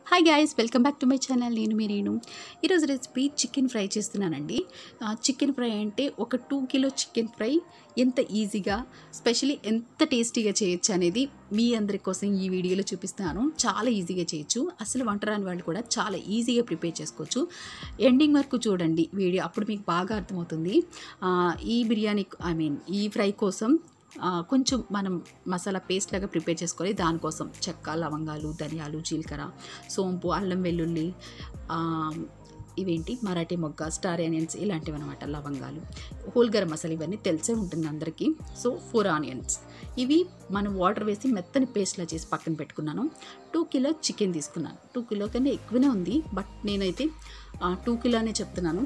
hi guys welcome back to my channel నేను మీ రేణు ఈరోజు రెసిపీ చికెన్ ఫ్రై చేస్తున్నానండి ఆ, చికెన్ ఫ్రై అంటే ఒక టూ కిలో చికెన్ ఫ్రై ఎంత ఈజీగా స్పెషలీ ఎంత టేస్టీగా చేయొచ్చు అనేది మీ అందరి కోసం ఈ వీడియోలో చూపిస్తాను చాలా ఈజీగా చేయొచ్చు అసలు వంట రాని వాళ్ళు కూడా చాలా ఈజీగా ప్రిపేర్ చేసుకోవచ్చు ఎండింగ్ వరకు చూడండి వీడియో అప్పుడు మీకు బాగా అర్థమవుతుంది ఆ, ఈ బిర్యానీ ఐ మీన్ ఈ ఫ్రై కోసం ఆ, కొంచెం మనం మసాలా పేస్ట్ లాగా ప్రిపేర్ చేసుకోవాలి దానికోసం చెక్క లవంగాలు ధనియాలు జీలకర్ర సోంపు అల్లం వెల్లుల్లి ఆ, ఇవేంటి మరాఠీ మొగ్గ స్టార్ ఆనియన్స్ ఇలాంటివి అనమాట లవంగాలు హోల్ గరం మసాలా ఇవన్నీ తెలిసే ఉంటుంది అందరికీ సో ఫోర్ ఆనియన్స్ ఇవి మనం వాటర్ వేసి మెత్తని పేస్ట్లా చేసి పక్కన పెట్టుకున్నాను టూ కిలో చికెన్ తీసుకున్నాను టూ కిలో కన్నా ఎక్కువనే ఉంది బట్ నేనైతే టూ కిలో అనే చెప్తున్నాను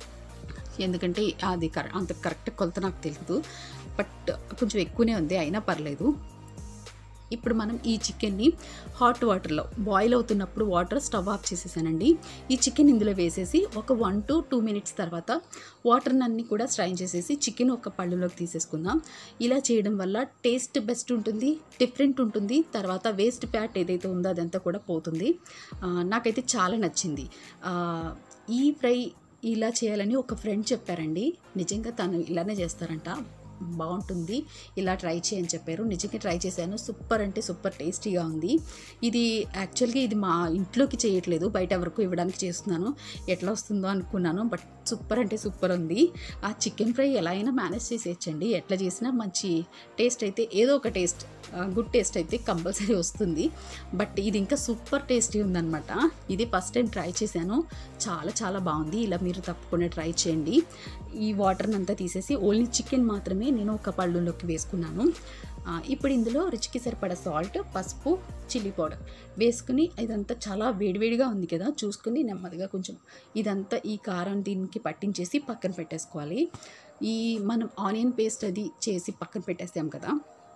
ఎందుకంటే అది కర అంత కరెక్ట్ కొలత నాకు తెలియదు బట్ కొంచెం ఎక్కువనే ఉంది అయినా పర్లేదు ఇప్పుడు మనం ఈ చికెన్ని హాట్ వాటర్లో బాయిల్ అవుతున్నప్పుడు వాటర్ స్టవ్ ఆఫ్ చేసేసానండి ఈ చికెన్ ఇందులో వేసేసి ఒక వన్ టు టూ మినిట్స్ తర్వాత వాటర్ని అన్ని కూడా స్ట్రైన్ చేసేసి చికెన్ ఒక పళ్ళులోకి తీసేసుకుందాం ఇలా చేయడం వల్ల టేస్ట్ బెస్ట్ ఉంటుంది డిఫరెంట్ ఉంటుంది తర్వాత వేస్ట్ ప్యాట్ ఏదైతే ఉందో అదంతా కూడా పోతుంది ఆ, నాకైతే చాలా నచ్చింది ఆ, ఈ ఫ్రై ఇలా చేయాలని ఒక ఫ్రెండ్ చెప్పారండి నిజంగా తను ఇలానే చేస్తారంట బాగుంటుంది ఇలా ట్రై చేయని చెప్పారు నిజంగా ట్రై చేశాను సూపర్ అంటే సూపర్ టేస్టీగా ఉంది ఇది యాక్చువల్గా ఇది మా ఇంట్లోకి చేయట్లేదు బయట వరకు ఇవ్వడానికి చేస్తున్నాను ఎట్లా వస్తుందో అనుకున్నాను బట్ సూపర్ అంటే సూపర్ ఉంది ఆ చికెన్ ఫ్రై ఎలా అయినా మేనేజ్ చేసేయచ్చండి ఎట్లా చేసినా మంచి టేస్ట్ అయితే ఏదో ఒక టేస్ట్ గుడ్ టేస్ట్ అయితే కంపల్సరీ వస్తుంది బట్ ఇది ఇంకా సూపర్ టేస్టీ ఉందన్నమాట ఇది ఫస్ట్ టైం ట్రై చేశాను చాలా చాలా బాగుంది ఇలా మీరు తప్పకుండా ట్రై చేయండి ఈ వాటర్ని అంతా తీసేసి ఓన్లీ చికెన్ మాత్రమే నేను ఒక పళ్ళులోకి వేసుకున్నాను ఆ, ఇప్పుడు ఇందులో రుచికి సరిపడా సాల్ట్ పసుపు చిల్లీ పౌడర్ వేసుకుని ఇదంతా చాలా వేడివేడిగా ఉంది కదా చూసుకుని నెమ్మదిగా కొంచెం ఇదంతా ఈ కారం దీనికి పట్టించేసి పక్కన పెట్టేసుకోవాలి ఈ మనం ఆనియన్ పేస్ట్ అది చేసి పక్కన పెట్టేసాం కదా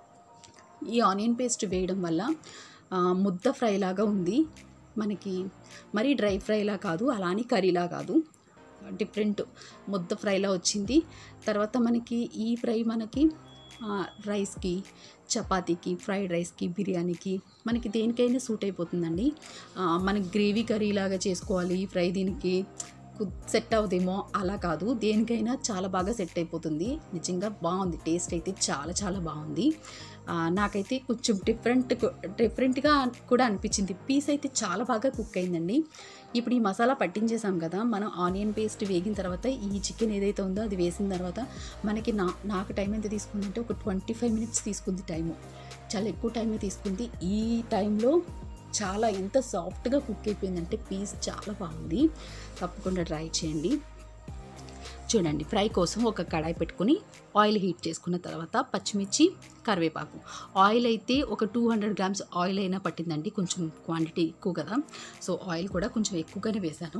ఈ ఆనియన్ పేస్ట్ వేయడం వల్ల ఆ, ముద్ద ఫ్రై లాగా ఉంది మనకి మరీ డ్రై ఫ్రైలా కాదు అలానే కర్రీలా కాదు డిఫరెంట్ ముద్ద ఫ్రైలా వచ్చింది తర్వాత మనకి ఈ ఫ్రై మనకి ఆ, రైస్కి చపాతీకి ఫ్రైడ్ రైస్కి బిర్యానీకి మనకి దేనికైనా సూట్ అయిపోతుందండి ఆ, మనకి గ్రేవీ కర్రీ లాగా చేసుకోవాలి ఈ ఫ్రై దీనికి కు- సెట్ అవుదేమో అలా కాదు దేనికైనా చాలా బాగా సెట్ అయిపోతుంది నిజంగా బాగుంది టేస్ట్ అయితే చాలా చాలా బాగుంది ఆ, నాకైతే కొంచెం డిఫరెంట్ డిఫరెంట్గా కూడా అనిపించింది పీస్ అయితే చాలా బాగా కుక్ అయిందండి ఇప్పుడు ఈ మసాలా పట్టించేసాం కదా మనం ఆనియన్ పేస్ట్ వేగిన తర్వాత ఈ చికెన్ ఏదైతే ఉందో అది వేసిన తర్వాత మనకి నా నాకు టైం ఎంత తీసుకుందంటే ఒక ట్వంటీ ఫైవ్ మినిట్స్ తీసుకుంది టైము చాలా ఎక్కువ టైమే తీసుకుంది ఈ టైంలో చాలా ఎంత సాఫ్ట్గా కుక్ అయిపోయిందంటే పీస్ చాలా బాగుంది తప్పకుండా ట్రై చేయండి చూడండి ఫ్రై కోసం ఒక కడాయి పెట్టుకుని ఆయిల్ హీట్ చేసుకున్న తర్వాత పచ్చిమిర్చి కరివేపాకు ఆయిల్ అయితే ఒక టూ హండ్రెడ్ గ్రామ్స్ ఆయిల్ అయినా పట్టిందండి కొంచెం క్వాంటిటీ ఎక్కువ కదా సో ఆయిల్ కూడా కొంచెం ఎక్కువగానే వేశాను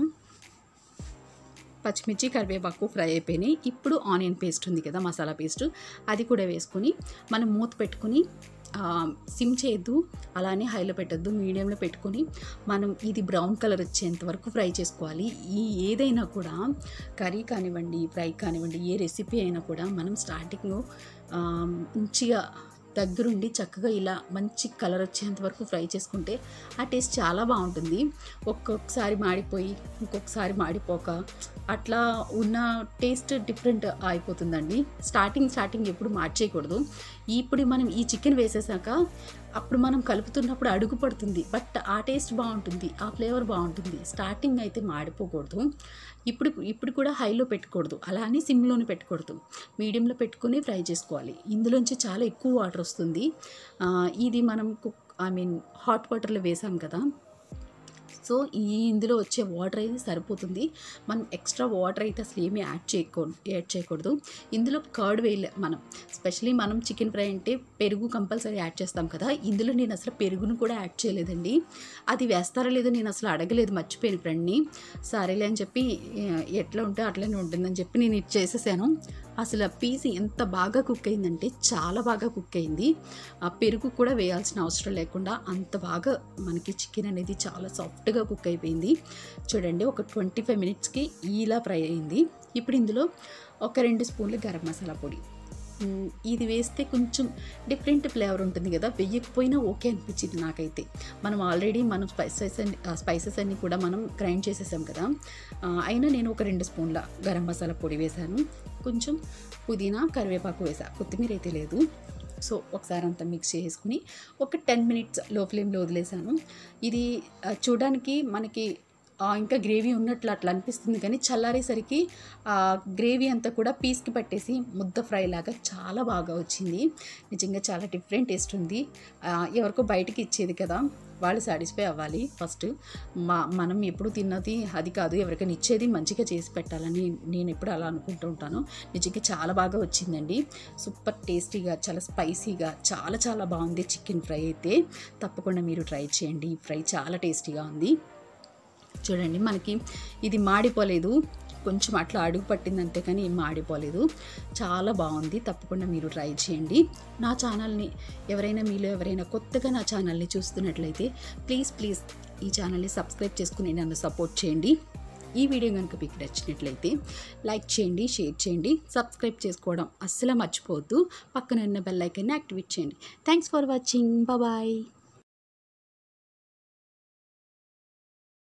పచ్చిమిర్చి కరివేపాకు ఫ్రై అయిపోయినాయి ఇప్పుడు ఆనియన్ పేస్ట్ ఉంది కదా మసాలా పేస్ట్ అది కూడా వేసుకొని మనం మూత పెట్టుకొని ఆ, సిమ్ చేయొద్దు అలానే హైలో పెట్టద్దు మీడియంలో పెట్టుకొని మనం ఇది బ్రౌన్ కలర్ వచ్చేంత వరకు ఫ్రై చేసుకోవాలి ఈ ఏదైనా కూడా కర్రీ కానివ్వండి ఫ్రై కానివ్వండి ఏ రెసిపీ అయినా కూడా మనం స్టార్టింగ్ మంచిగా దగ్గరుండి చక్కగా ఇలా మంచి కలర్ వచ్చేంత వరకు ఫ్రై చేసుకుంటే ఆ టేస్ట్ చాలా బాగుంటుంది ఒక్కొక్కసారి మాడిపోయి ఇంకొకసారి మాడిపోక అట్లా ఉన్న టేస్ట్ డిఫరెంట్ అయిపోతుందండి స్టార్టింగ్ స్టార్టింగ్ ఎప్పుడు మార్చేయకూడదు ఇప్పుడు మనం ఈ చికెన్ వేసేసాక అప్పుడు మనం కలుపుతున్నప్పుడు అడుగు పడుతుంది బట్ ఆ టేస్ట్ బాగుంటుంది ఆ ఫ్లేవర్ బాగుంటుంది స్టార్టింగ్ అయితే మాడిపోకూడదు ఇప్పుడు ఇప్పుడు కూడా హైలో పెట్టకూడదు అలానే సిమ్లోనే పెట్టకూడదు మీడియంలో పెట్టుకుని ఫ్రై చేసుకోవాలి ఇందులోంచి చాలా ఎక్కువ వాటర్ వస్తుంది ఆ, ఇది మనం కుక్ ఐ మీన్ హాట్ వాటర్లో వేసాం కదా సో ఈ ఇందులో వచ్చే వాటర్ అయితే సరిపోతుంది మనం ఎక్స్ట్రా వాటర్ అయితే అసలు ఏమీ యాడ్ చేయకూడదు యాడ్ చేయకూడదు ఇందులో కర్డ్ వేయలే మనం స్పెషలీ మనం చికెన్ ఫ్రై అంటే పెరుగు కంపల్సరీ యాడ్ చేస్తాం కదా ఇందులో నేను అసలు పెరుగును కూడా యాడ్ చేయలేదండి అది వేస్తారో లేదో నేను అసలు అడగలేదు మర్చిపోయిన ఫ్రెండ్ని సరేలే అని చెప్పి ఏ- ఎట్లా ఉంటే అట్లనే ఉంటుందని చెప్పి నేను ఇది చేసేసాను అసలు ఆ పీస్ ఎంత బాగా కుక్ అయిందంటే చాలా బాగా కుక్ అయింది ఆ పెరుగు కూడా వేయాల్సిన అవసరం లేకుండా అంత బాగా మనకి చికెన్ అనేది చాలా సాఫ్ట్గా కుక్ అయిపోయింది చూడండి ఒక ట్వంటీ ఫైవ్ మినిట్స్కి ఇలా ఫ్రై అయింది ఇప్పుడు ఇందులో ఒక రెండు స్పూన్లు గరం మసాలా పొడి మ్, ఇది వేస్తే కొంచెం డిఫరెంట్ ఫ్లేవర్ ఉంటుంది కదా వెయ్యకపోయినా ఓకే అనిపించింది నాకైతే మనం ఆల్రెడీ మనం స్పైసెస్ అన్ని స్పైసెస్ అన్నీ కూడా మనం గ్రైండ్ చేసేసాం కదా ఆ, అయినా నేను ఒక రెండు స్పూన్ల గరం మసాలా పొడి వేశాను కొంచెం పుదీనా కరివేపాకు వేసా కొత్తిమీర అయితే లేదు సో ఒకసారి అంతా మిక్స్ చేసుకుని ఒక టెన్ మినిట్స్ లో ఫ్లేమ్లో వదిలేసాను ఇది ఆ, చూడడానికి మనకి ఆ, ఇంకా గ్రేవీ ఉన్నట్లు అట్లా అనిపిస్తుంది కానీ చల్లారేసరికి ఆ గ్రేవీ అంతా కూడా పీస్కి పట్టేసి ముద్ద ఫ్రై లాగా చాలా బాగా వచ్చింది నిజంగా చాలా డిఫరెంట్ టేస్ట్ ఉంది ఆ, ఎవరికో బయటికి ఇచ్చేది కదా వాళ్ళు సాటిస్ఫై అవ్వాలి ఫస్ట్ మా మనం ఎప్పుడు తిన్నది అది కాదు ఎవరికైనా ఇచ్చేది మంచిగా చేసి పెట్టాలని నేను ఎప్పుడు అలా అనుకుంటూ ఉంటాను నిజంగా చాలా బాగా వచ్చిందండి సూపర్ టేస్టీగా చాలా స్పైసీగా చాలా చాలా బాగుంది చికెన్ ఫ్రై అయితే తప్పకుండా మీరు ట్రై చేయండి ఈ ఫ్రై చాలా టేస్టీగా ఉంది చూడండి మనకి ఇది మాడిపోలేదు కొంచెం అట్లా అడుగు పట్టింది అంతే కానీ ఏం మాడిపోలేదు చాలా బాగుంది తప్పకుండా మీరు ట్రై చేయండి నా ఛానల్ని ఎవరైనా మీలో ఎవరైనా కొత్తగా నా ఛానల్ని చూస్తున్నట్లయితే ప్లీజ్ ప్లీజ్ ఈ ఛానల్ని సబ్స్క్రైబ్ చేసుకుని నన్ను సపోర్ట్ చేయండి ఈ వీడియో కనుక మీకు నచ్చినట్లయితే లైక్ చేయండి షేర్ చేయండి సబ్స్క్రైబ్ చేసుకోవడం అస్సలు మర్చిపోవద్దు పక్కన ఉన్న బెల్ ఐకాన్ని యాక్టివేట్ చేయండి థ్యాంక్స్ ఫర్ వాచింగ్ బాయ్